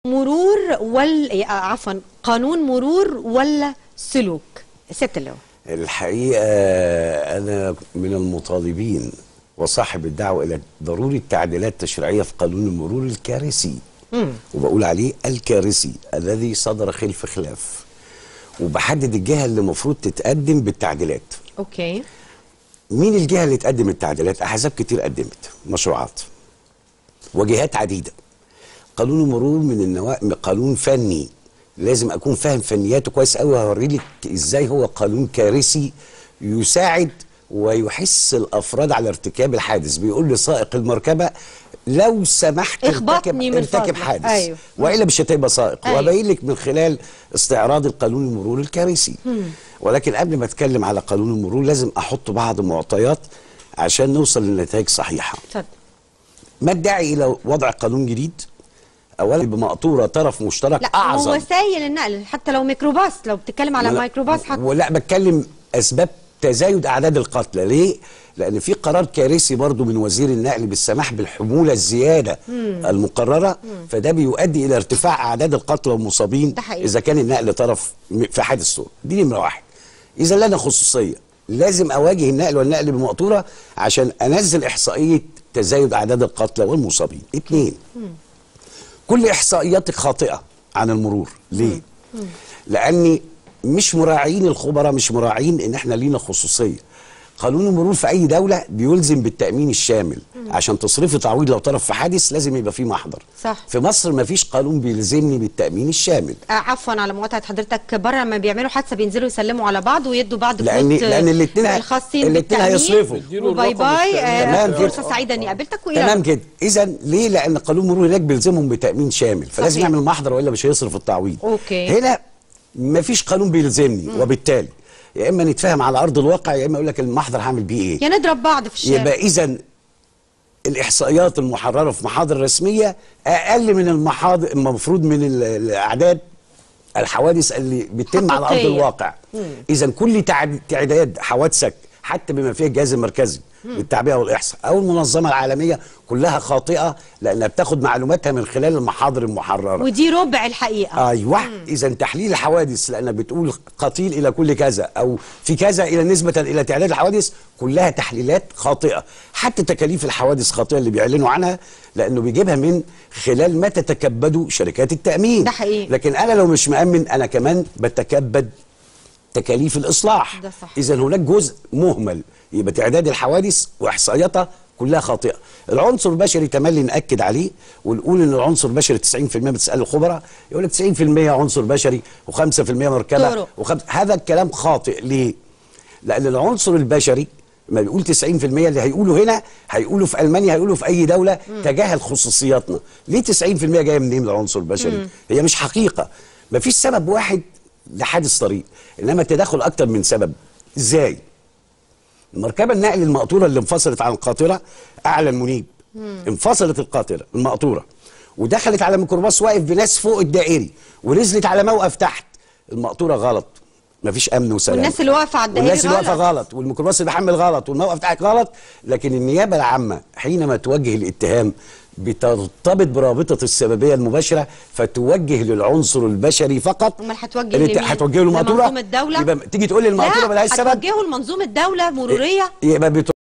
مرور ولا عفوا قانون مرور ولا سلوك ست اللواء الحقيقة أنا من المطالبين وصاحب الدعوة إلى ضرورة تعديلات تشريعية في قانون المرور الكارثي وبقول عليه الكارثي الذي صدر خلف خلاف وبحدد الجهة اللي المفروض تتقدم بالتعديلات اوكي مين الجهة اللي تقدم التعديلات؟ أحزاب كتير قدمت مشروعات وجهات عديدة قانون المرور من النواة قانون فني لازم أكون فاهم فنياته كويس قوي هوري لك إزاي هو قانون كارثي يساعد ويحث الأفراد على ارتكاب الحادث بيقول لسائق المركبة لو سمحت اخبطني من ارتكب فضلك. حادث أيوه. والا مش هتبقى سائق أيوه. وابين لك من خلال استعراض القانون المرور الكارثي ولكن قبل ما اتكلم على قانون المرور لازم احط بعض المعطيات عشان نوصل لنتائج صحيحه اتفضل ما الداعي الى وضع قانون جديد اولا بمقطوره طرف مشترك لا اعظم وسائل النقل حتى لو ميكروباص لو بتتكلم على ولا- ميكروباص حتى ولا بتكلم اسباب تزايد اعداد القتلى ليه لان في قرار كارثي برضو من وزير النقل بالسماح بالحموله الزياده المقرره فده بيؤدي الى ارتفاع اعداد القتلى والمصابين ده حقيقي. اذا كان النقل طرف م- في حادث سوء دي نمره واحد اذا لنا خصوصيه لازم اواجه النقل والنقل بمقطوره عشان انزل احصائيه تزايد اعداد القتلى والمصابين اتنين كل احصائياتك خاطئه عن المرور ليه لاني مش مراعين الخبراء مش مراعين ان احنا لينا خصوصيه قانون المرور في اي دوله بيلزم بالتامين الشامل عشان تصرفي تعويض لو طرف في حادث لازم يبقى فيه محضر صح. في مصر ما فيش قانون بيلزمني بالتامين الشامل آه، عفوا على مقاطعه حضرتك بره لما بيعملوا حادثه بينزلوا يسلموا على بعض ويدوا بعض لان فلوس، آه، لان الاثنين الخاصين الاثنين بالتأمين. هيصرفوا اديله وباي الرقم باي التأمين. تمام آه كده. فرصه سعيده اني قابلتك والى تمام كده اذا ليه لان قانون المرور هناك بيلزمهم بتامين شامل فلازم صحيح. يعمل محضر والا مش هيصرف التعويض أوكي. هنا مفيش قانون بيلزمني وبالتالي يا اما نتفاهم على ارض الواقع يا اما يقول لك المحضر هعمل بيه ايه يا نضرب بعض في الشارع يبقى اذا الاحصائيات المحرره في محاضر رسميه اقل من المحاضر المفروض من ال- الاعداد الحوادث اللي بتتم على ارض حقيقية. الواقع اذا كل تعد- تعداد حوادثك حتى بما فيه الجهاز المركزي للتعبئه والاحصاء او المنظمه العالميه كلها خاطئه لانها بتاخد معلوماتها من خلال المحاضر المحرره ودي ربع الحقيقه ايوه اذا تحليل الحوادث لانك بتقول قتيل الى كل كذا او في كذا الى نسبه الى تعداد الحوادث كلها تحليلات خاطئه حتى تكاليف الحوادث خاطئه اللي بيعلنوا عنها لانه بيجيبها من خلال ما تتكبده شركات التامين ده حقيقي. لكن انا لو مش مامن انا كمان بتكبد تكاليف الاصلاح ده صح. اذا هناك جزء مهمل يبقى تعداد الحوادث واحصائياتها كلها خاطئه العنصر البشري تملي ناكد عليه ونقول ان العنصر البشري 90% بتسال الخبراء يقول لك 90% عنصر بشري و5% مركبه طرق. وخمس هذا الكلام خاطئ ليه لان العنصر البشري ما بيقول 90% اللي هيقولوا هنا هيقولوا في المانيا هيقولوا في اي دوله تجاهل خصوصياتنا ليه 90% جايه منين العنصر البشري هي مش حقيقه ما فيش سبب واحد لحادث طريق انما التدخل اكتر من سبب ازاي المركبه النقل المقطوره اللي انفصلت عن القاطره اعلى المنيب انفصلت القاطره المقطوره ودخلت على ميكروباص واقف بناس فوق الدائري ونزلت على موقف تحت المقطوره غلط مفيش امن وسلام والناس اللي واقفه على الدائري والناس اللي واقفه غلط. غلط والميكروباص اللي بيحمل غلط والموقف بتاعك غلط لكن النيابه العامه حينما توجه الاتهام بترتبط برابطه السببيه المباشره فتوجه للعنصر البشري فقط امال هتوجه اللي ت- لمين؟ هتوجه له المقطوره لمنظومه الدوله يبقى تيجي تقول لي المقطوره لا ملهاش سبب هتوجهه لمنظومه دوله مروريه يبقى بت...